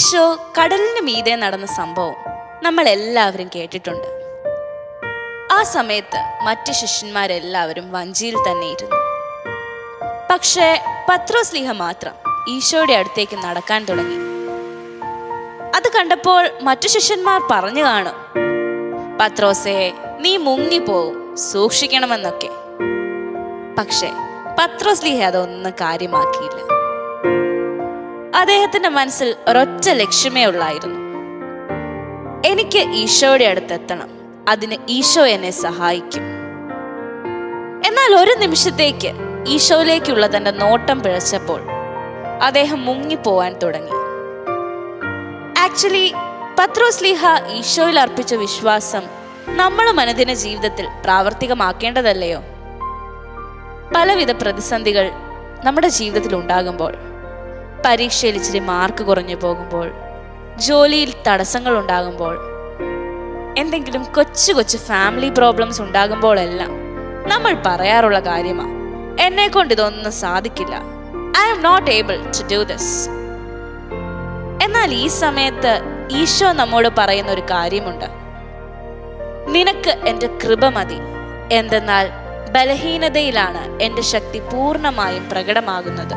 ഈശോ കടലിന് മീതെ നടന്ന സംഭവം നമ്മൾ എല്ലാവരും കേട്ടിട്ടുണ്ട് ആ സമയത്ത് മറ്റ് ശിഷ്യന്മാരെല്ലാവരും വഞ്ചിയിൽ തന്നെ ഇരുന്നു പക്ഷേ പത്രോസ്ലിഹ മാത്രം ഈശോയുടെ അടുത്തേക്ക് നടക്കാൻ തുടങ്ങി അത് കണ്ടപ്പോൾ മറ്റു ശിഷ്യന്മാർ പറഞ്ഞു കാണും പത്രോസേ നീ മുങ്ങിപ്പോവും സൂക്ഷിക്കണമെന്നൊക്കെ പക്ഷേ പത്രോസ്ലിഹ അതൊന്നും കാര്യമാക്കിയില്ല അദ്ദേഹത്തിന്റെ മനസ്സിൽ ഒരൊറ്റ ലക്ഷ്യമേ ഉള്ളായിരുന്നു എനിക്ക് ഈശോയുടെ അടുത്തെത്തണം അതിന് ഈശോ എന്നെ സഹായിക്കും എന്നാൽ ഒരു നിമിഷത്തേക്ക് ഈശോയിലേക്കുള്ള തന്റെ നോട്ടം പിഴച്ചപ്പോൾ അദ്ദേഹം മുങ്ങിപ്പോവാൻ തുടങ്ങി ആക്ച്വലി പത്രോസ്ലിഹ ഈശോയിൽ അർപ്പിച്ച വിശ്വാസം നമ്മളും അനുദിന ജീവിതത്തിൽ പ്രാവർത്തികമാക്കേണ്ടതല്ലയോ പലവിധ പ്രതിസന്ധികൾ നമ്മുടെ ജീവിതത്തിൽ ഉണ്ടാകുമ്പോൾ പരീക്ഷയിൽ ഇച്ചിരി മാർക്ക് കുറഞ്ഞു പോകുമ്പോൾ ജോലിയിൽ തടസ്സങ്ങൾ ഉണ്ടാകുമ്പോൾ എന്തെങ്കിലും കൊച്ചു കൊച്ചു ഫാമിലി പ്രോബ്ലംസ് ഉണ്ടാകുമ്പോഴെല്ലാം നമ്മൾ പറയാറുള്ള കാര്യമാണ് എന്നെ കൊണ്ട് ഇതൊന്നും സാധിക്കില്ല I am not able to do this എന്നാൽ ഈ സമയത്ത് ഈശോ നമ്മോട് പറയുന്ന ഒരു കാര്യമുണ്ട് നിനക്ക് എൻ്റെ കൃപ മതി എന്തെന്നാൽ ബലഹീനതയിലാണ് എൻ്റെ ശക്തി പൂർണ്ണമായും പ്രകടമാകുന്നത്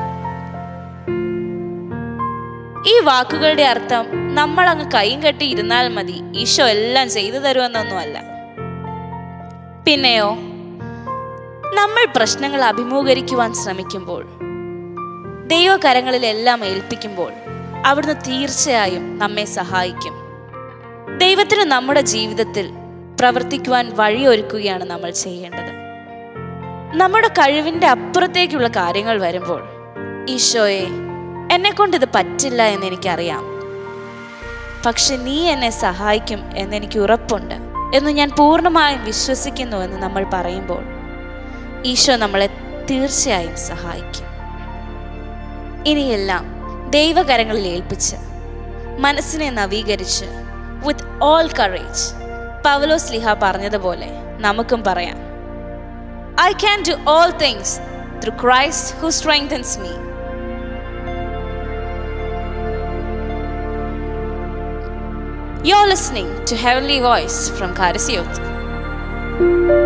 ഈ വാക്കുകളുടെ അർത്ഥം നമ്മൾ അങ്ങ് കൈയും കെട്ടി ഇരുന്നാൽ മതി ഈശോ എല്ലാം ചെയ്തു തരുമെന്നൊന്നുമല്ല പിന്നെയോ നമ്മൾ പ്രശ്നങ്ങൾ അഭിമുഖീകരിക്കുവാൻ ശ്രമിക്കുമ്പോൾ ദൈവകരങ്ങളിൽ എല്ലാം ഏൽപ്പിക്കുമ്പോൾ അവിടുന്ന് തീർച്ചയായും നമ്മെ സഹായിക്കും ദൈവത്തിന് നമ്മുടെ ജീവിതത്തിൽ പ്രവർത്തിക്കുവാൻ വഴിയൊരുക്കുകയാണ് നമ്മൾ ചെയ്യേണ്ടത് നമ്മുടെ കഴിവിൻ്റെ അപ്പുറത്തേക്കുള്ള കാര്യങ്ങൾ വരുമ്പോൾ ഈശോയെ എന്നെ കൊണ്ട് ഇത് പറ്റില്ല എന്ന് എനിക്കറിയാം പക്ഷെ നീ എന്നെ സഹായിക്കും എന്നെനിക്ക് ഉറപ്പുണ്ട് എന്ന് ഞാൻ പൂർണ്ണമായും വിശ്വസിക്കുന്നു എന്ന് നമ്മൾ പറയുമ്പോൾ ഈശോ നമ്മളെ തീർച്ചയായും സഹായിക്കും ഇനിയെല്ലാം ദൈവകരങ്ങളിൽ ഏൽപ്പിച്ച് മനസ്സിനെ നവീകരിച്ച് വിത്ത് ഓൾ കറേജ് പവലോസ് ലിഹ പറഞ്ഞതുപോലെ നമുക്കും പറയാം I can do all things through Christ who strengthens me You're listening to Heavenly Voice from Karis Youth.